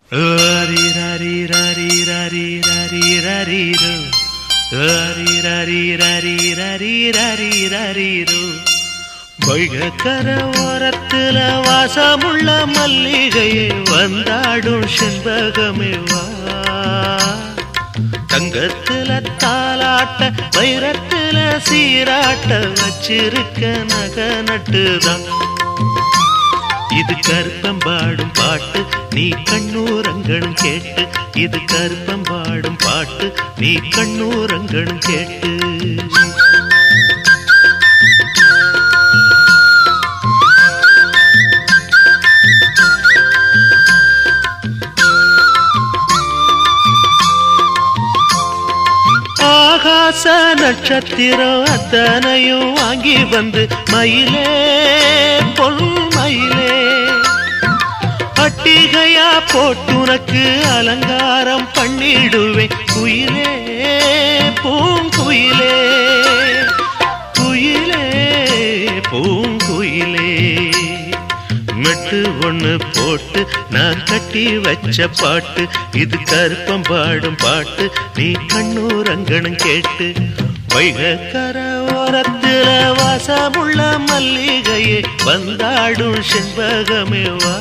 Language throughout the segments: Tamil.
ராரி ராரி ராரி ராரி ராரி ராரிரோ ராரி ராரி ராரி ராரி ராரி ராரிரோ வைகக்கர ஓரத்துல வாசமுள்ள மல்லிகையே வந்தாடும் செண்பகமே வா தங்கத்துல தாலாட்ட வைரத்துல சீராட்ட வச்சிருக்க நக நட்டுதான் இது கருப்பம்பாடும் பாட்டு நீ கண்ணூரங்கணும் கேட்டு இது கருப்பம்பாடும் பாட்டு நீ கண்ணூரங்கணும் கேட்டு ஆகாச நட்சத்திரம் அத்தனையும் வாங்கி வந்து மயிலே பொன் மயிலே அட்டிகையா போட்டுனக்கு அலங்காரம் பண்ணிடுவேன் குயிலே பூங்குயிலே குயிலே பூங்குயிலே மெட்டு ஒண்ணு போட்டு நான் கட்டி வச்ச பாட்டு இது கருப்பம் பாடும் பாட்டு நீ கண்ணூரங்கணும் கேட்டு வைகக்கர ஓரத்துல வாசமுள்ள மல்லிகையே வந்தாடும் செண்பகமே வா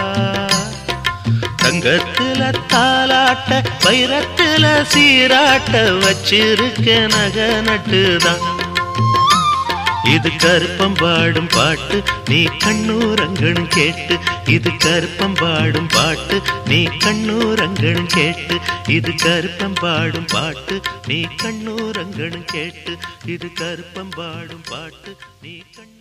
தங்கத்துல தாலாட்ட வைரத்துல சீராட்ட வச்சிருக்க நக நட்டுதான் இது கருப்பம் பாடும் பாட்டு நீ கண்ணூரங்கணும் கேட்டு இது கருப்பம் பாடும் பாட்டு நீ கண்ணூரங்கணும் கேட்டு இது கருப்பம் பாடும் பாட்டு நீ கண்ணூரங்கணும் கேட்டு இது கருப்பம் பாடும் பாட்டு நீ கண்ணு